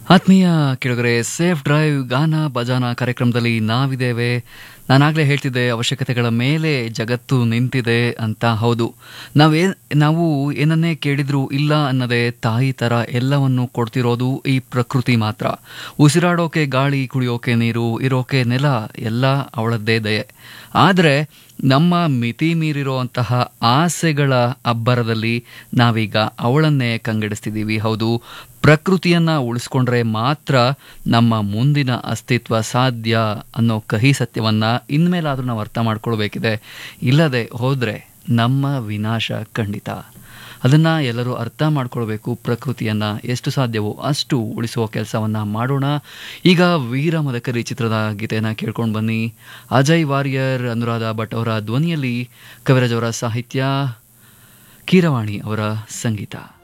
ಆತ್ಮೀಯ ಕೆಳಗರೆ safe drive ಗಾನ ಭಜಾನ ಕಾರ್ಯಕ್ರಮದಲ್ಲಿ ನಾವಿದ್ದೇವೆ ನಾನಾಗಲೇ ಹೇಳ್ತಿದ್ದೆ ಅವಶ್ಯಕತೆಗಳ ಮೇಲೆ ಜಗತ್ತು ನಿಂತಿದೆ ಅಂತ ಹೌದು ನಾವೇ ನಾವು ಏನನ್ನೇ ಕೇಳಿದ್ರು ಇಲ್ಲ ಅನ್ನದೆ ತಾಯಿ ಥರ ಎಲ್ಲವನ್ನು ಕೊಡ್ತಿರೋದು ಈ ಪ್ರಕೃತಿ ಮಾತ್ರ ಉಸಿರಾಡೋಕೆ ಗಾಳಿ ಕುಡಿಯೋಕೆ ನೀರು ಇರೋಕೆ ನೆಲ ಎಲ್ಲ ಅವಳದ್ದೇ ದಯೆ ಆದರೆ ನಮ್ಮ ಮಿತಿ ಮೀರಿರುವಂತಹ ಆಸೆಗಳ ಅಬ್ಬರದಲ್ಲಿ ನಾವೀಗ ಅವಳನ್ನೇ ಕಂಗೆಡಿಸ್ತಿದ್ದೀವಿ ಹೌದು ಪ್ರಕೃತಿಯನ್ನ ಉಳಿಸ್ಕೊಂಡ್ರೆ ಮಾತ್ರ ನಮ್ಮ ಮುಂದಿನ ಅಸ್ತಿತ್ವ ಸಾಧ್ಯ ಅನ್ನೋ ಕಹಿ ಸತ್ಯವನ್ನ ಇನ್ಮೇಲಾದ್ರೂ ನಾವು ಅರ್ಥ ಮಾಡ್ಕೊಳ್ಬೇಕಿದೆ ಇಲ್ಲದೆ ಹೋದ್ರೆ ನಮ್ಮ ವಿನಾಶ ಖಂಡಿತ ಅದನ್ನ ಎಲ್ಲರೂ ಅರ್ಥ ಮಾಡ್ಕೊಳ್ಬೇಕು ಪ್ರಕೃತಿಯನ್ನ ಎಷ್ಟು ಸಾಧ್ಯವೋ ಅಷ್ಟು ಉಳಿಸುವ ಕೆಲಸವನ್ನ ಮಾಡೋಣ ಈಗ ವೀರ ಮದಕರಿ ಚಿತ್ರದ ಗೀತೆಯನ್ನ ಕೇಳ್ಕೊಂಡು ಬನ್ನಿ ಅಜಯ್ ವಾರಿಯರ್ ಅನುರಾಧ ಭಟ್ ಅವರ ಧ್ವನಿಯಲ್ಲಿ ಕವಿರಾಜ್ ಅವರ ಸಾಹಿತ್ಯ ಕೀರವಾಣಿ ಅವರ ಸಂಗೀತ